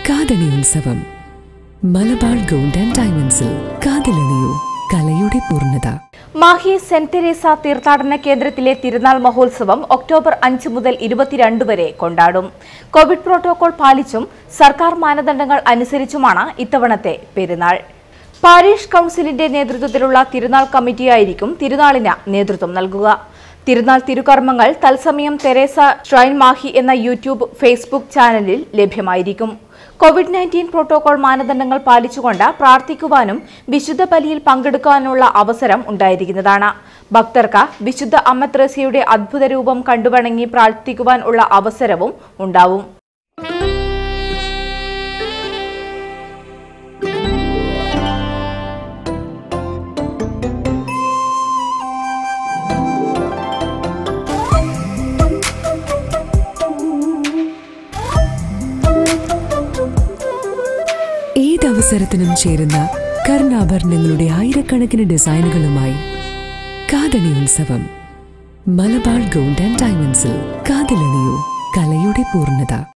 കാതണി ഉത്സവം Malabar gold and ഡയമണ്ട്സിൽ കാതിലണിയൂ കലയുടെ പൂർണ്ണത മാഹി സെന്റ് തെരേസ തീർത്ഥാടന കേന്ദ്രത്തിലെ തിരുനാൾ മഹോത്സവം ഒക്ടോബർ അഞ്ച് മുതൽ ഇരുപത്തിരണ്ട് വരെ കൊണ്ടാടും കോവിഡ് പ്രോട്ടോകോൾ പാലിച്ചും സർക്കാർ മാനദണ്ഡങ്ങൾ അനുസരിച്ചുമാണ് ഇത്തവണത്തെ പെരുന്നാൾ പാരീഷ് കൌൺസിലിന്റെ നേതൃത്വത്തിലുള്ള തിരുനാൾ കമ്മിറ്റിയായിരിക്കും തിരുനാളിന് നേതൃത്വം നൽകുക തിരുനാൾ തിരുകർമ്മങ്ങൾ തത്സമയം തെരേസ ഷ്രൈൻ മാഹി എന്ന യൂട്യൂബ് ഫേസ്ബുക്ക് ചാനലിൽ ലഭ്യമായിരിക്കും കോവിഡ് നയൻറ്റീൻ പ്രോട്ടോകോൾ മാനദണ്ഡങ്ങൾ പാലിച്ചുകൊണ്ട് പ്രാർത്ഥിക്കുവാനും വിശുദ്ധ ബലിയിൽ പങ്കെടുക്കാനുള്ള അവസരം ഉണ്ടായിരിക്കുന്നതാണ് ഭക്തർക്ക് വിശുദ്ധ അമ്മ ത്രേസ്യയുടെ അദ്ഭുത രൂപം കണ്ടുവണങ്ങി പ്രാർത്ഥിക്കുവാൻ ഉള്ള അവസരവും ഉണ്ടാവും ഏതവസരത്തിനും ചേരുന്ന കർണാഭരണങ്ങളുടെ ആയിരക്കണക്കിന് ഡിസൈനുകളുമായി കാതണി ഉത്സവം മലബാർ ഗോൾഡ് ആൻഡ് ഡയമണ്ട്സിൽ കാതിലണിയൂ കലയുടെ പൂർണ്ണത